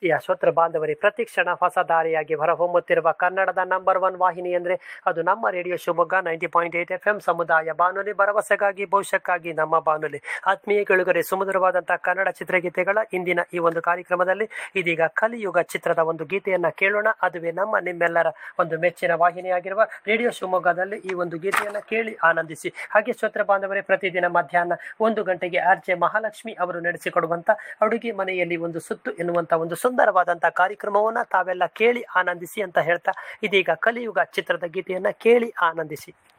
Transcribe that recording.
ಪ್ರೀತಿಯ ಶ್ರೋತೃ ಬಾಂಧವರೇ ಪ್ರತಿ ಕ್ಷಣ ಹೊಸ ದಾರಿಯಾಗಿ ಹೊರಹೊಮ್ಮುತ್ತಿರುವ ಕನ್ನಡದ ನಂಬರ್ ಒನ್ ವಾಹಿನಿ ಅಂದರೆ ಅದು ನಮ್ಮ radio Shivamogga ninety point eight F M ಸಮುದಾಯ ಬಾನುಲಿ ಭರವಸೆಗಾಗಿ ಭವಿಷ್ಯಕ್ಕಾಗಿ ನಮ್ಮ ಬಾನುಲಿ ಆತ್ಮೀಯ ಕೆಳುಗರೆ ಸುಮಧುರವಾದಂತಹ ಕನ್ನಡ ಚಿತ್ರಗೀತೆಗಳ ಇಂದಿನ ಈ ಒಂದು ಕಾರ್ಯಕ್ರಮದಲ್ಲಿ ಇದೀಗ ಕಲಿಯುಗ ಚಿತ್ರದ ಒಂದು ಗೀತೆಯನ್ನ ಕೇಳೋಣ ಅದುವೇ ನಮ್ಮ ನಿಮ್ಮೆಲ್ಲರ ಒಂದು ಮೆಚ್ಚಿನ ವಾಹಿನಿಯಾಗಿರುವ ರೇಡಿಯೋ ಶಿವಮೊಗ್ಗದಲ್ಲಿ ಈ ಒಂದು ಗೀತೆಯನ್ನ ಕೇಳಿ ಆನಂದಿಸಿ ಹಾಗೆ ಶ್ರೋತೃ ಬಾಂಧವರೇ ಪ್ರತಿದಿನ ಮಧ್ಯಾಹ್ನ ಒಂದು ಗಂಟೆಗೆ ಆರ್ ಜೆ ಮಹಾಲಕ್ಷ್ಮಿ ಅವರು ನಡೆಸಿಕೊಡುವಂತ ಅಡುಗೆ ಮನೆಯಲ್ಲಿ ಒಂದು ಸುತ್ತು ಎನ್ನುವಂತ ಒಂದು ಸುಂದರವಾದಂತಹ ಕಾರ್ಯಕ್ರಮವನ್ನ ತಾವೆಲ್ಲ ಕೇಳಿ ಆನಂದಿಸಿ ಅಂತ ಹೇಳ್ತಾ ಇದೀಗ ಕಲಿಯುಗ ಚಿತ್ರದ ಗೀತೆಯನ್ನ ಕೇಳಿ ಆನಂದಿಸಿ